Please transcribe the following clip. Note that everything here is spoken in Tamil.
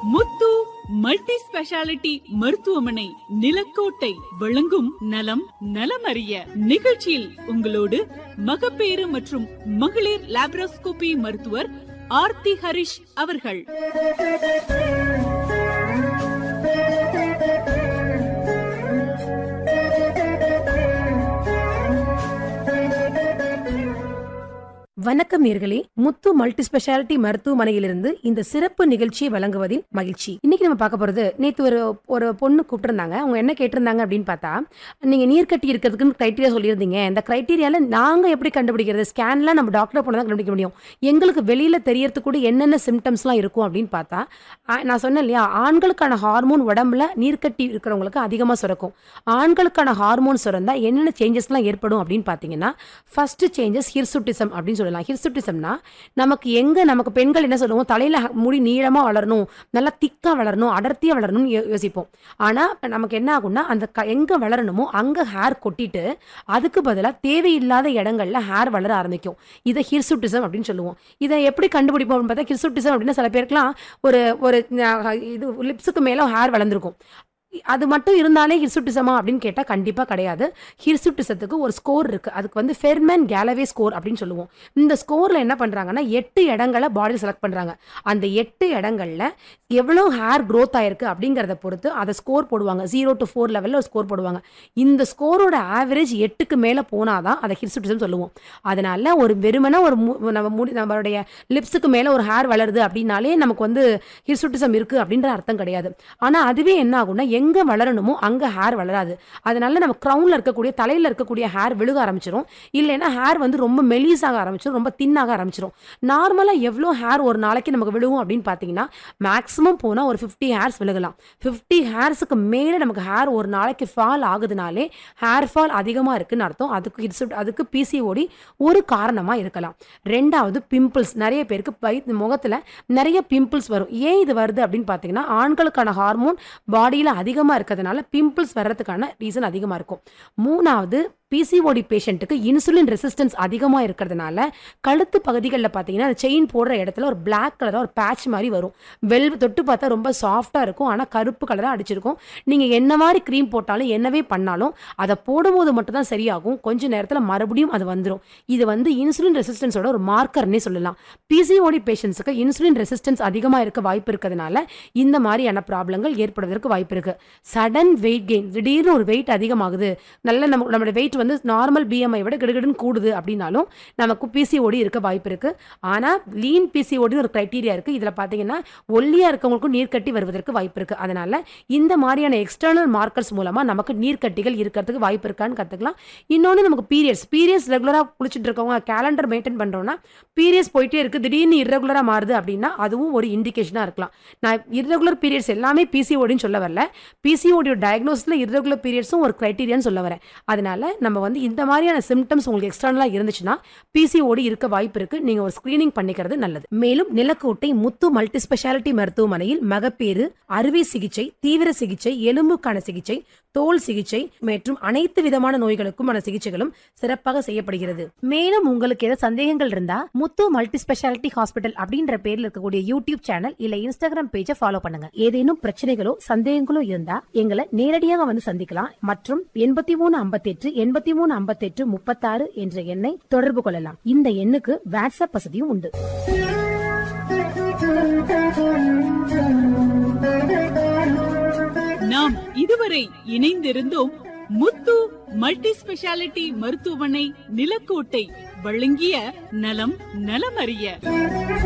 முத்து மல்டி ஸ்பெஷாலிட்டி மருத்துவமனை நிலக்கோட்டை வழங்கும் நலம் நலமறிய நிகழ்ச்சியில் உங்களோடு மகப்பேறு மற்றும் மகளிர் லாப்ரோஸ்கோபி மருத்துவர் ஆர்த்தி ஹரிஷ் அவர்கள் வணக்கம் நேர்களே முத்து மல்டி ஸ்பெஷாலிட்டி மருத்துவமனையிலிருந்து இந்த சிறப்பு நிகழ்ச்சியை வழங்குவதில் மகிழ்ச்சி இன்னைக்கு நம்ம பார்க்க போறது நேத்து ஒரு ஒரு பொண்ணு கூப்பிட்டிருந்தாங்க அவங்க என்ன கேட்டிருந்தாங்க அப்படின்னு பார்த்தா நீங்க நீர்க்கட்டி இருக்கிறதுக்குன்னு கிரைட்டீரியா சொல்லியிருந்தீங்க இந்த கிரைட்டீரியால நாங்க எப்படி கண்டுபிடிக்கிறது ஸ்கேன்லாம் நம்ம டாக்டர் போனால் தான் கண்டுபிடிக்க முடியும் எங்களுக்கு வெளியில தெரியறதுக்கு கூட என்னென்ன சிம்டம்ஸ்லாம் இருக்கும் அப்படின்னு பார்த்தா ஆ, நான் சொன்னேன் இல்லையா ஆண்களுக்கான ஹார்மோன் உடம்புல நீர்க்கட்டி இருக்கிறவங்களுக்கு அதிகமாக சுரக்கும் ஆண்களுக்கான ஹார்மோன் சுரந்தா என்னென்ன சேஞ்சஸ்லாம் ஏற்படும் அப்படின்னு பார்த்தீங்கன்னா ஃபர்ஸ்ட் சேஞ்சஸ் ஹிர்சுட்டிசம் அப்படின்னு சொல்லலாம் ஹிர்சுட்டிசம்னா நமக்கு எங்க நமக்கு பெண்கள் என்ன சொல்லுவோம் தலையில ஹ- முடி நீளமா வளரணும் நல்லா திக்கா வளரணும் அடர்த்தியா வளரணும்னு யோ- யோசிப்போம் ஆனா நமக்கு என்ன ஆகும்னா அந்த க- எங்க வளரணுமோ அங்க ஹேர் கொட்டிட்டு அதுக்கு பதிலா தேவையில்லாத இடங்கள்ல ஹேர் வளர ஆரம்பிக்கும் இதை ஹிர்சுட்டிசம் அப்படின்னு சொல்லுவோம் இதை எப்படி கண்டுபிடிப்போம் அப்படின்னு பார்த்தா ஹிர்சுட்டிசம் அப்படின்னா சில பேருக்குலாம் ஒரு ஒரு அஹ், இது லிப்ஸுக்கு மேல ஹேர் வளர்ந்துருக்கும் அது மட்டும் இருந்தாலே ஹிர்சுட்டிசமா அப்படின்னு கேட்டால் கண்டிப்பாக கிடையாது ஹிர்சுட்டிசத்துக்கு ஒரு ஸ்கோர் இருக்குது அதுக்கு வந்து ஃபெர்மேன் கேலவே ஸ்கோர் அப்படின்னு சொல்லுவோம் இந்த ஸ்கோரில் என்ன பண்ணுறாங்கன்னா எட்டு இடங்களை பாடியில் செலக்ட் பண்ணுறாங்க அந்த எட்டு இடங்களில் எவ்வளோ ஹேர் growth ஆயிருக்கு அப்படிங்கிறத பொறுத்து அதை ஸ்கோர் போடுவாங்க ஜீரோ டு ஃபோர் லெவலில் ஒரு ஸ்கோர் போடுவாங்க இந்த ஸ்கோரோட ஆவரேஜ் எட்டுக்கு மேலே போனால் தான் அதை ஹிர்சுட்டிசம் சொல்லுவோம் அதனால ஒரு வெறுமனே ஒரு மு- நம்ம முடி நம்மளுடைய லிப்ஸுக்கு மேலே ஒரு ஹேர் வளருது அப்படின்னாலே நமக்கு வந்து ஹிர்சுட்டிசம் இருக்குது அப்படின்ற அர்த்தம் கிடையாது ஆனால் அதுவே என்ன ஆகும்னா எங்கே வளரணுமோ அங்கே ஹேர் வளராது அதனால நம்ம க்ரௌனில் இருக்கக்கூடிய தலையில் இருக்கக்கூடிய ஹேர் விழுக ஆரம்பிச்சிரும் இல்லைன்னா ஹேர் வந்து ரொம்ப மெலிஸாக ஆரம்பிச்சிடும் ரொம்ப தின்னாக ஆரம்பிச்சிடும் நார்மலாக எவ்வளோ ஹேர் ஒரு நாளைக்கு நமக்கு விழுகும் அப்படின்னு பார்த்தீங்கன்னா மேக்ஸிமம் போனால் ஒரு ஃபிஃப்டி ஹேர்ஸ் விழுகலாம் ஃபிஃப்டி ஹேர்ஸுக்கு மேலே நமக்கு ஹேர் ஒரு நாளைக்கு ஃபால் ஆகுதுனாலே ஹேர் ஃபால் அதிகமாக இருக்குன்னு அர்த்தம் அதுக்கு ஹிர்சுட் அதுக்கு பிசிஓடி ஒரு காரணமாக இருக்கலாம் ரெண்டாவது பிம்பிள்ஸ் நிறைய பேருக்கு பை முகத்தில் நிறைய பிம்பிள்ஸ் வரும் ஏன் இது வருது அப்படின்னு பார்த்தீங்கன்னா ஆண்களுக்கான ஹார்மோன் பாடியில் அதிகமாக இருக்கிறதுனால பிம்பிள்ஸ் வர்றதுக்கான ரீசன் அதிகமாக இருக்கும் மூணாவது பிசிஓடி பேஷண்ட்டுக்கு இன்சுலின் ரெசிஸ்டன்ஸ் அதிகமாக இருக்கிறதுனால கழுத்து பகுதிகளில் பார்த்தீங்கன்னா அந்த செயின் போடுற இடத்துல ஒரு Black கலராக ஒரு பேட்ச் மாதிரி வரும் வெல் தொட்டு பார்த்தா ரொம்ப சாஃப்டாக இருக்கும் ஆனால் கருப்பு கலராக அடிச்சிருக்கும் நீங்கள் என்ன மாதிரி க்ரீம் போட்டாலும் என்னவே பண்ணாலும் அதை போடும்போது மட்டும் தான் சரியாகும் கொஞ்ச நேரத்தில் மறுபடியும் அது வந்துடும் இது வந்து இன்சுலின் ரெசிஸ்டன்ஸோட ஒரு மார்க்கர்னே சொல்லலாம் பிசிஓடி பேஷண்ட்ஸுக்கு இன்சுலின் ரெசிஸ்டன்ஸ் அதிகமாக இருக்க வாய்ப்பு இருக்கிறதுனால இந்த மாதிரியான ப்ராப்ளங்கள் ஏற்படுவதற்கு வாய்ப்பு இருக்கு சடன் வெயிட் கெயின் திடீர்னு ஒரு வெயிட் அதிகமாகுது நல்ல நம்ம நம்மளோட வெயிட் வந்து நார்மல் பிஎம்ஐ விட கிடுகிடுன்னு கூடுது அப்படின்னாலும் நமக்கு பிசிஓடி இருக்க வாய்ப்பு இருக்கு ஆனால் லீன் பிசிஓடி ஒரு க்ரைட்டீரியா இருக்கு இதில் பார்த்தீங்கன்னா ஒல்லியாக இருக்கவங்களுக்கும் நீர்க்கட்டி வருவதற்கு வாய்ப்பு இருக்கு அதனால இந்த மாதிரியான எக்ஸ்டர்னல் மார்க்கர்ஸ் மூலமா நமக்கு நீர்க்கட்டிகள் இருக்கிறதுக்கு வாய்ப்பு இருக்கான்னு கற்றுக்கலாம் இன்னொன்று நமக்கு பீரியட்ஸ் பீரியட்ஸ் ரெகுலராக குளிச்சுட்டு இருக்கவங்க கேலண்டர் மெயின்டைன் பண்ணுறோம்னா பீரியட்ஸ் போயிட்டே இருக்கு திடீர்னு irregular-ஆ மாறுது அப்படின்னா அதுவும் ஒரு இண்டிகேஷனாக இருக்கலாம் நான் irregular பீரியட்ஸ் எல்லாமே பிசிஓடின்னு சொல்ல வரல பிசிஓடியோட டயக்னோஸில் irregular பீரியட்ஸும் ஒரு க்ரைட்டீரியான்னு சொல்ல வரேன் அதனால நம்ம வந்து இந்த மாதிரியான சிம்டம்ஸ் உங்களுக்கு எக்ஸ்டர்னலாக இருந்துச்சுன்னா பிசிஓடி இருக்க வாய்ப்பு இருக்கு நீங்க ஒரு ஸ்கிரீனிங் பண்ணிக்கிறது நல்லது மேலும் நிலக்கோட்டை முத்து மல்டி ஸ்பெஷாலிட்டி மருத்துவமனையில் மகப்பேறு அறுவை சிகிச்சை தீவிர சிகிச்சை எலும்புக்கான சிகிச்சை தோல் சிகிச்சை மற்றும் அனைத்து விதமான நோய்களுக்குமான சிகிச்சைகளும் சிறப்பாக செய்யப்படுகிறது மேலும் உங்களுக்கு ஏதாவது சந்தேகங்கள் இருந்தா முத்து மல்டி ஸ்பெஷாலிட்டி ஹாஸ்பிட்டல் அப்படின்ற பேர்ல இருக்கக்கூடிய யூடியூப் சேனல் இல்ல இன்ஸ்டாகிராம் பேஜை ஃபாலோ பண்ணுங்க ஏதேனும் பிரச்சனைகளோ சந்தேகங்களோ இருந்தா எங்களை நேரடியாக வந்து சந்திக்கலாம் மற்றும் எண்பத்தி மூணு ஐம்பத்தெட்டு எண்பத்தி மூணு ஐம்பத்தெட்டு முப்பத்தாறு என்ற எண்ணை தொடர்பு கொள்ளலாம் இந்த எண்ணுக்கு வாட்ஸ்அப் வசதியும் உண்டு நாம் இதுவரை இணைந்திருந்தோம் முத்து மல்டி ஸ்பெஷாலிட்டி மருத்துவமனை நிலக்கோட்டை வழங்கிய நலம் நலமறிய